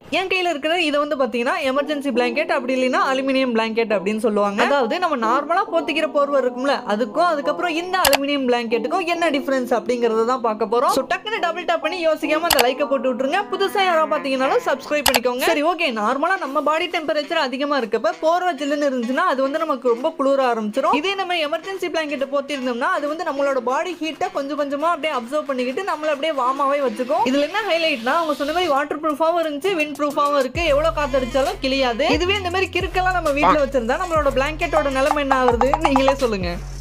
என் கையில இருக்கிற இதை வந்து பாத்தீங்கன்னா எமர்ஜென்சி பிளாங்கெட் அப்படி இல்லைன்னா அலுமினியம் பிளாங்கெட் அப்படின்னு சொல்லுவாங்க அதாவது நம்ம நார்மலா போத்திக்கிற போர்வை இருக்கும்ல அதுக்கும் அதுக்கப்புறம் இந்த அலுமினியம் பிளாங்கெட்டுக்கும் என்ன டிஃபரன்ஸ் அப்படிங்கறத தான் பார்க்க போறோம் ஸோ டக்குன்னு டபுள் டாப் பண்ணி யோசிக்காம அந்த லைக்கை போட்டு விட்டுருங்க புதுசா யாராவது பாத்தீங்கன்னாலும் சப்ஸ்கிரைப் பண்ணிக்கோங்க சரி ஓகே நார்மலா நம்ம பாடி டெம்பரேச்சர் அதிகமா இருக்கப்ப போர்வை ஜில்லுன்னு இருந்துச்சுன்னா அது வந்து நமக்கு ரொம்ப குளிர ஆரம்பிச்சிடும் இதே நம்ம எமர்ஜென்சி பிளாங்கெட்டை போத்தி இருந்தோம்னா அது வந்து நம்மளோட பாடி ஹீட்டை கொஞ்சம் கொஞ்சமா அப்படியே அப்சர்வ் பண்ணிக்கிட்டு நம்மள அப்படியே வார்மாவே வச்சுக்கும் இதுல என்ன ஹைலைட்னா அவங்க சொன்ன மாதிரி வாட்டர் ப்ரூஃபாவும் இருந்துச்சு விண்ட் ப்ரூஃபாவும் இருக்கு எவ்வளவு காத்தடிச்சாலும் கிளியாது இதுவே இந்த மாதிரி கிறுக்கெல்லாம் நம்ம வீட்ல வச்சிருந்தா நம்மளோட பிளாங்கெட்டோட நிலைமை என்ன ஆகுறது நீங்களே சொல்லுங்க